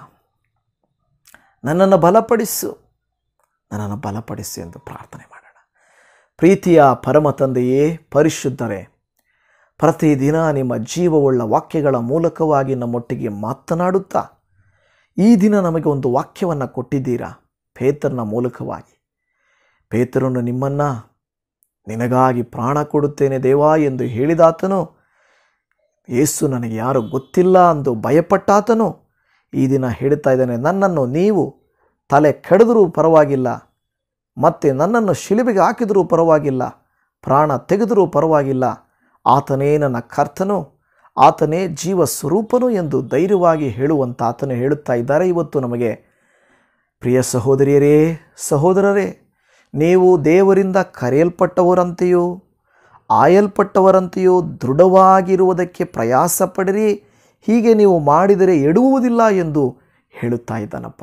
ನನ್ನನ್ನು ಬಲಪಡಿಸು ನನ್ನನ್ನು ಬಲಪಡಿಸು ಎಂದು ಪ್ರಾರ್ಥನೆ ಮಾಡೋಣ ಪ್ರೀತಿಯ ಪರಮ ತಂದೆಯೇ ಪರಿಶುದ್ಧರೇ ಪ್ರತಿದಿನ ನಿಮ್ಮ ಜೀವವುಳ್ಳ ವಾಕ್ಯಗಳ ಮೂಲಕವಾಗಿ ನಮ್ಮೊಟ್ಟಿಗೆ ಮಾತನಾಡುತ್ತಾ ಈ ದಿನ ನಮಗೆ ಒಂದು ವಾಕ್ಯವನ್ನು ಕೊಟ್ಟಿದ್ದೀರಾ ಪೇತರನ ಮೂಲಕವಾಗಿ ಪೇತರನ್ನು ನಿಮ್ಮನ್ನು ನಿನಗಾಗಿ ಪ್ರಾಣ ಕೊಡುತ್ತೇನೆ ದೇವಾ ಎಂದು ಹೇಳಿದಾತನು ಯೇಸು ನನಗೆ ಯಾರು ಗೊತ್ತಿಲ್ಲ ಎಂದು ಭಯಪಟ್ಟಾತನು ಈ ದಿನ ಹೇಳ್ತಾ ಇದ್ದಾನೆ ನನ್ನನ್ನು ನೀವು ತಲೆ ಕೆಡೆದರೂ ಪರವಾಗಿಲ್ಲ ಮತ್ತು ನನ್ನನ್ನು ಶಿಲುಬೆಗೆ ಹಾಕಿದರೂ ಪರವಾಗಿಲ್ಲ ಪ್ರಾಣ ತೆಗೆದರೂ ಪರವಾಗಿಲ್ಲ ಆತನೇ ನನ್ನ ಕರ್ತನು ಆತನೇ ಜೀವ ಸ್ವರೂಪನು ಎಂದು ಧೈರ್ಯವಾಗಿ ಹೇಳುವಂತ ಆತನು ಹೇಳುತ್ತಾ ಇದ್ದಾರೆ ಇವತ್ತು ನಮಗೆ ಪ್ರಿಯ ಸಹೋದರಿಯರೇ ಸಹೋದರರೇ ನೀವು ದೇವರಿಂದ ಕರೆಯಲ್ಪಟ್ಟವರಂತೆಯೋ ಆಯಲ್ಪಟ್ಟವರಂತೆಯೋ ದೃಢವಾಗಿರುವುದಕ್ಕೆ ಪ್ರಯಾಸ ಪಡಿರಿ ಹೀಗೆ ನೀವು ಮಾಡಿದರೆ ಎಡುವುದಿಲ್ಲ ಎಂದು ಹೇಳುತ್ತಾ ಇದ್ದಾನಪ್ಪ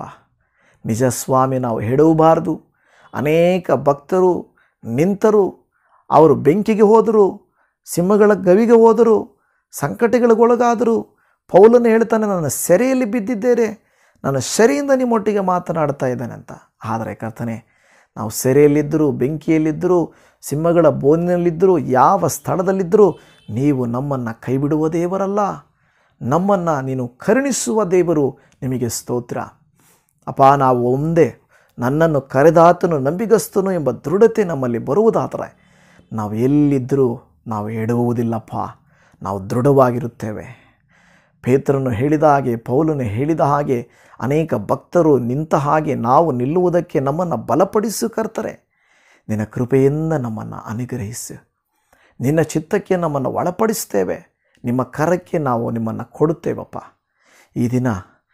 ನಿಜ ಸ್ವಾಮಿ ನಾವು ಹೇಳಬಾರದು ಅನೇಕ ಭಕ್ತರು ನಿಂತರು ಅವರು ಬೆಂಕಿಗೆ ಹೋದರು ಸಿಂಹಗಳ ಗವಿಗೆ ಹೋದರು ಸಂಕಟಗಳಿಗೊಳಗಾದರು ಪೌಲನು ಹೇಳ್ತಾನೆ ನನ್ನ ಸೆರೆಯಲ್ಲಿ ಬಿದ್ದಿದ್ದೇನೆ ನನ್ನ ಸೆರೆಯಿಂದ ನಿಮ್ಮೊಟ್ಟಿಗೆ ಮಾತನಾಡ್ತಾ ಇದ್ದಾನೆ ಅಂತ ಆದರೆ ಕರ್ತನೆ ನಾವು ಸೆರೆಯಲ್ಲಿದ್ದರೂ ಬೆಂಕಿಯಲ್ಲಿದ್ದರೂ ಸಿಂಹಗಳ ಬೋನಿನಲ್ಲಿದ್ದರೂ ಯಾವ ಸ್ಥಳದಲ್ಲಿದ್ದರೂ ನೀವು ನಮ್ಮನ್ನು ಕೈಬಿಡುವ ದೇವರಲ್ಲ ನಮ್ಮನ್ನು ನೀನು ಕರುಣಿಸುವ ದೇವರು ನಿಮಗೆ ಸ್ತೋತ್ರ ಅಪ್ಪ ನಾವು ಒಂದೇ ನನ್ನನ್ನು ಕರೆದಾತನು ನಂಬಿಗಸ್ತನು ಎಂಬ ದೃಢತೆ ನಮ್ಮಲ್ಲಿ ಬರುವುದಾದರೆ ನಾವು ಎಲ್ಲಿದ್ದರೂ ನಾವು ಎಡುವುದಿಲ್ಲಪ್ಪ ನಾವು ದೃಢವಾಗಿರುತ್ತೇವೆ ಪೇತ್ರನು ಹೇಳಿದ ಹಾಗೆ ಪೌಲನು ಹೇಳಿದ ಹಾಗೆ ಅನೇಕ ಭಕ್ತರು ನಿಂತ ಹಾಗೆ ನಾವು ನಿಲ್ಲುವುದಕ್ಕೆ ನಮ್ಮನ್ನು ಬಲಪಡಿಸು ಕರ್ತಾರೆ ನಿನ್ನ ಕೃಪೆಯಿಂದ ನಮ್ಮನ್ನು ಅನುಗ್ರಹಿಸು ನಿನ್ನ ಚಿತ್ತಕ್ಕೆ ನಮ್ಮನ್ನು ಒಳಪಡಿಸ್ತೇವೆ ನಿಮ್ಮ ಕರಕ್ಕೆ ನಾವು ನಿಮ್ಮನ್ನು ಕೊಡುತ್ತೇವಪ್ಪ ಈ ದಿನ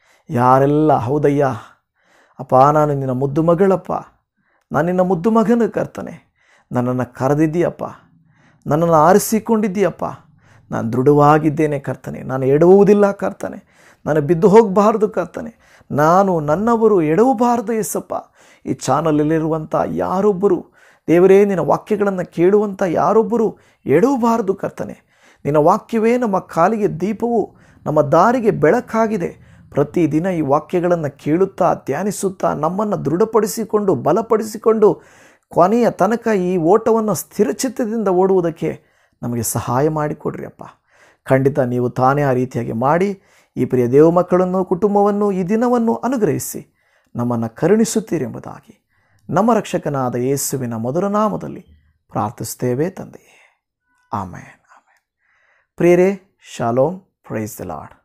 ಯಾರೆಲ್ಲ ಹೌದಯ್ಯ ಅಪ್ಪ ನಾನು ನಿನ್ನ ಮುದ್ದು ಮಗಳಪ್ಪ ನಾನು ನಿನ್ನ ಮುದ್ದು ಮಗನು ಕರ್ತನೆ ನನ್ನನ್ನು ಕರೆದಿದ್ದೀಯಪ್ಪ ನನ್ನನ್ನು ಆರಿಸಿಕೊಂಡಿದ್ದೀಯಪ್ಪ ನಾನು ದೃಢವಾಗಿದ್ದೇನೆ ಕರ್ತನೆ ನಾನು ಎಡವುವುದಿಲ್ಲ ಕರ್ತನೆ ನಾನು ಬಿದ್ದು ಹೋಗಬಾರ್ದು ಕರ್ತನೆ ನಾನು ನನ್ನವರು ಎಡವಬಾರದು ಎಸಪ್ಪ ಈ ಚಾನಲಲ್ಲಿರುವಂಥ ಯಾರೊಬ್ಬರು ದೇವರೇ ನಿನ್ನ ವಾಕ್ಯಗಳನ್ನು ಕೇಳುವಂಥ ಯಾರೊಬ್ಬರು ಎಡವಬಾರದು ಕರ್ತನೆ ನಿನ್ನ ವಾಕ್ಯವೇ ನಮ್ಮ ಕಾಲಿಗೆ ದೀಪವು ನಮ್ಮ ದಾರಿಗೆ ಬೆಳಕಾಗಿದೆ ಪ್ರತಿದಿನ ಈ ವಾಕ್ಯಗಳನ್ನು ಕೇಳುತ್ತಾ ಧ್ಯಾನಿಸುತ್ತಾ ನಮ್ಮನ್ನು ದೃಢಪಡಿಸಿಕೊಂಡು ಬಲಪಡಿಸಿಕೊಂಡು ಕೊನೆಯ ತನಕ ಈ ಓಟವನ್ನು ಸ್ಥಿರಚಿತ್ತದಿಂದ ಓಡುವುದಕ್ಕೆ ನಮಗೆ ಸಹಾಯ ಮಾಡಿಕೊಡ್ರಿ ಅಪ್ಪ ಖಂಡಿತ ನೀವು ತಾನೇ ಆ ರೀತಿಯಾಗಿ ಮಾಡಿ ಈ ಪ್ರಿಯ ದೇವ ಮಕ್ಕಳನ್ನು ಕುಟುಂಬವನ್ನು ಈ ದಿನವನ್ನು ಅನುಗ್ರಹಿಸಿ ನಮ್ಮನ್ನು ಕರುಣಿಸುತ್ತೀರೆಂಬುದಾಗಿ ನಮ್ಮ ರಕ್ಷಕನಾದ ಯೇಸುವಿನ ಮಧುರ ನಾಮದಲ್ಲಿ ಪ್ರಾರ್ಥಿಸ್ತೇವೆ ತಂದೆಯೇ ಆಮೇನ್ ಆಮೇನ್ ಪ್ರಿಯರೇ ಶಾಲೋಮ್ ಪ್ರೈಸ್ ದ ಲಾರ್ಡ್